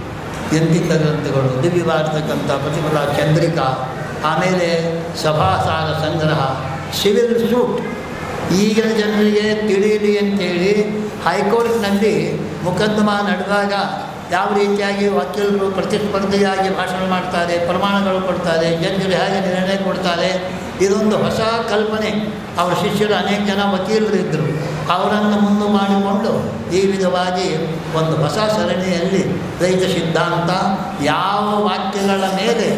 ಎಂತಿದ್ದ ಗ್ರಂಥಗಳು ದಿವ್ಯವಾರ್ತಕ್ಕಂಥ ಪ್ರತಿಫಲ ಚಂದ್ರಿಕಾ ಆಮೇಲೆ ಸಭಾಸಾರ ಸಂಗ್ರಹ ಸಿವಿಲ್ ಸೂಟ್ ಈಗಿನ ಜನರಿಗೆ ತಿಳಿಯಲಿ ಅಂತೇಳಿ ಹೈಕೋರ್ಟ್ನಲ್ಲಿ ಮೊಕದ್ದಮ ನಡೆದಾಗ ಯಾವ ರೀತಿಯಾಗಿ ವಕೀಲರು ಪ್ರತಿಸ್ಪರ್ಧಿಯಾಗಿ ಭಾಷಣ ಮಾಡ್ತಾರೆ ಪ್ರಮಾಣಗಳು ಕೊಡ್ತಾರೆ ಜಡ್ಜರು ಹೇಗೆ ನಿರ್ಣಯ ಕೊಡ್ತಾರೆ ಇದೊಂದು ಹೊಸ ಕಲ್ಪನೆ ಅವರ ಶಿಷ್ಯರು ಅನೇಕ ಜನ ವಕೀಲರಿದ್ದರು ಅವರನ್ನು ಮುಂದೆ ಮಾಡಿಕೊಂಡು ಈ ವಿಧವಾಗಿ ಒಂದು ಹೊಸ ಸರಣಿಯಲ್ಲಿ ರೈತ ಸಿದ್ಧಾಂತ ಯಾವ ವಾಕ್ಯಗಳ ಮೇಲೆ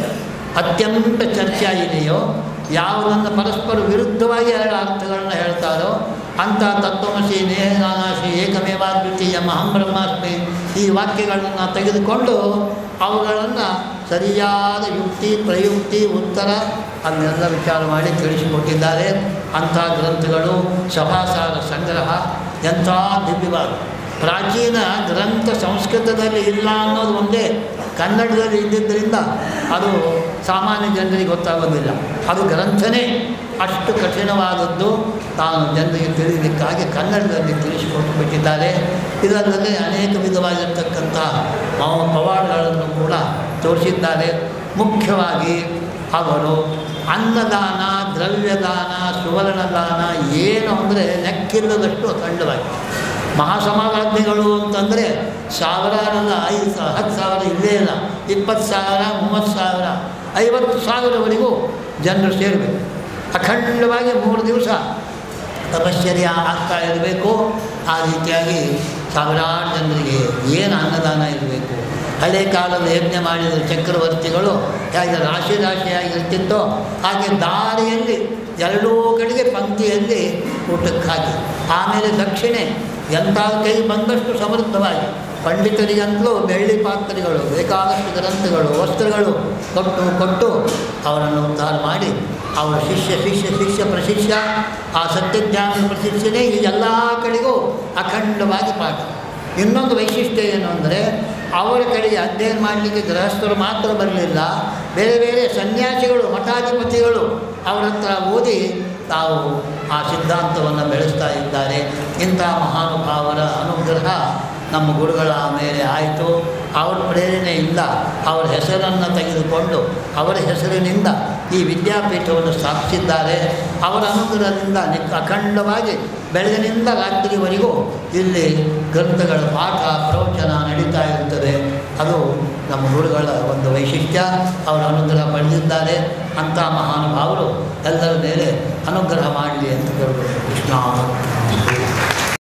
ಅತ್ಯಂತ ಚರ್ಚೆ ಆಗಿದೆಯೋ ಯಾವುದನ್ನು ಪರಸ್ಪರ ವಿರುದ್ಧವಾಗಿ ಎರಡು ಅರ್ಥಗಳನ್ನ ಹೇಳ್ತಾರೋ ಅಂಥ ತತ್ವಮಸಿ ನೇಹನಾಶಿ ಏಕಮೇವಾದ್ವಿತೀಯ ಮಹಂ ಬ್ರಹ್ಮಾಸ್ಮಿ ಈ ವಾಕ್ಯಗಳನ್ನು ತೆಗೆದುಕೊಂಡು ಅವುಗಳನ್ನು ಸರಿಯಾದ ಯುಕ್ತಿ ಪ್ರಯುಕ್ತಿ ಉತ್ತರ ಅದನ್ನೆಲ್ಲ ವಿಚಾರ ಮಾಡಿ ತಿಳಿಸಿಕೊಟ್ಟಿದ್ದಾರೆ ಅಂಥ ಗ್ರಂಥಗಳು ಸಭಾಸಾರ ಸಂಗ್ರಹ ಎಂಥ ದಿವ್ಯವಾದ ಪ್ರಾಚೀನ ಗ್ರಂಥ ಸಂಸ್ಕೃತದಲ್ಲಿ ಇಲ್ಲ ಅನ್ನೋದು ಒಂದೇ ಕನ್ನಡದಲ್ಲಿ ಇದ್ದಿದ್ದರಿಂದ ಅದು ಸಾಮಾನ್ಯ ಜನರಿಗೆ ಗೊತ್ತಾಗೋದಿಲ್ಲ ಅದು ಗ್ರಂಥನೇ ಅಷ್ಟು ಕಠಿಣವಾದದ್ದು ತಾನು ಜನರಿಗೆ ತಿಳಿಯಲಿಕ್ಕಾಗಿ ಕನ್ನಡದಲ್ಲಿ ತಿಳಿಸಿಕೊಟ್ಟು ಬಿಟ್ಟಿದ್ದಾರೆ ಇದಲ್ಲದೆ ಅನೇಕ ವಿಧವಾಗಿರ್ತಕ್ಕಂಥ ಪವ- ಪವಾಡಗಳನ್ನು ಕೂಡ ತೋರಿಸಿದ್ದಾರೆ ಮುಖ್ಯವಾಗಿ ಅವರು ಅನ್ನದಾನ ದ್ರವ್ಯದಾನ ಸುವರ್ಣದಾನ ಏನು ಅಂದರೆ ಲೆಕ್ಕಿಲ್ಲದಷ್ಟು ಅಖಂಡವಾಗಿ ಮಹಾಸಮಾರಾಜ್ಞೆಗಳು ಅಂತಂದರೆ ಸಾವಿರಾರಲ್ಲ ಐದು ಸಾ ಹತ್ತು ಸಾವಿರ ಇಲ್ಲೇ ಇಲ್ಲ ಇಪ್ಪತ್ತು ಸಾವಿರ ಮೂವತ್ತು ಸಾವಿರ ಐವತ್ತು ಸಾವಿರವರೆಗೂ ಜನರು ಸೇರಬೇಕು ಅಖಂಡವಾಗಿ ಮೂರು ದಿವಸ ತಪಶ್ಚರ್ಯ ಆಗ್ತಾ ಇರಬೇಕು ಆ ರೀತಿಯಾಗಿ ಸಾವಿರಾರು ಜನರಿಗೆ ಏನು ಅನ್ನದಾನ ಇರಬೇಕು ಹಳೆ ಕಾಲದ ಯಜ್ಞ ಮಾಡಿದ ಚಕ್ರವರ್ತಿಗಳು ಹೇಗೆ ರಾಶಿ ರಾಶಿಯಾಗಿ ಇರ್ತಿತ್ತೋ ಹಾಗೆ ದಾರಿಯಲ್ಲಿ ಎರಡೂ ಕಡೆಗೆ ಪಂಕ್ತಿಯಲ್ಲಿ ಊಟಕ್ಕೆ ಹಾಕಿ ಆಮೇಲೆ ದಕ್ಷಿಣೆ ಎಂಥ ಕೈ ಬಂದಷ್ಟು ಸಮೃದ್ಧವಾಗಿ ಪಂಡಿತರಿಗಂತಲೂ ಬೆಳ್ಳಿ ಪಾತ್ರೆಗಳು ಬೇಕಾದಷ್ಟು ಗ್ರಂಥಗಳು ವಸ್ತ್ರಗಳು ಕೊಟ್ಟು ಕೊಟ್ಟು ಅವರನ್ನು ಉದ್ಧಾರ ಮಾಡಿ ಅವರ ಶಿಷ್ಯ ಶಿಷ್ಯ ಶಿಷ್ಯ ಪ್ರಶಿಷ್ಯ ಆ ಸತ್ಯಜ್ಞಾನ ಪ್ರಶಿಷ್ಯನೇ ಈ ಎಲ್ಲ ಕಡೆಗೂ ಅಖಂಡವಾಗಿ ಪಾಠ ಇನ್ನೊಂದು ವೈಶಿಷ್ಟ್ಯ ಏನು ಅಂದರೆ ಅವರ ಕಡೆಗೆ ಅಧ್ಯಯನ ಮಾಡಲಿಕ್ಕೆ ಗೃಹಸ್ಥರು ಮಾತ್ರ ಬರಲಿಲ್ಲ ಬೇರೆ ಬೇರೆ ಸನ್ಯಾಸಿಗಳು ಮಠಾಧಿಪತಿಗಳು ಅವರ ಹತ್ರ ಓದಿ ತಾವು ಆ ಸಿದ್ಧಾಂತವನ್ನು ಬೆಳೆಸ್ತಾ ಇದ್ದಾರೆ ಇಂಥ ಮಹಾನುಭಾವರ ಅನುಗ್ರಹ ನಮ್ಮ ಗುರುಗಳ ಮೇಲೆ ಆಯಿತು ಅವರ ಪ್ರೇರಣೆಯಿಂದ ಅವರ ಹೆಸರನ್ನು ತೆಗೆದುಕೊಂಡು ಅವರ ಹೆಸರಿನಿಂದ ಈ ವಿದ್ಯಾಪೀಠವನ್ನು ಸ್ಥಾಪಿಸಿದ್ದಾರೆ ಅವರ ಅನುಗ್ರಹದಿಂದ ನಿ ಅಖಂಡವಾಗಿ ಬೆಳಗಿನಿಂದ ರಾತ್ರಿವರೆಗೂ ಇಲ್ಲಿ ಗ್ರಂಥಗಳ ಪಾಠ ಪ್ರವಚನ ನಡೀತಾ ಇರುತ್ತದೆ ಅದು ನಮ್ಮ ಗುರುಗಳ ಒಂದು ವೈಶಿಷ್ಟ್ಯ ಅವರ ಅನುಗ್ರಹ ಪಡೆದಿದ್ದಾರೆ ಅಂಥ ಮಹಾನುಭಾವರು ಎಲ್ಲರ ಮೇಲೆ ಅನುಗ್ರಹ ಮಾಡಲಿ ಅಂತ ಕೇಳಬೇಕು ಕೃಷ್ಣ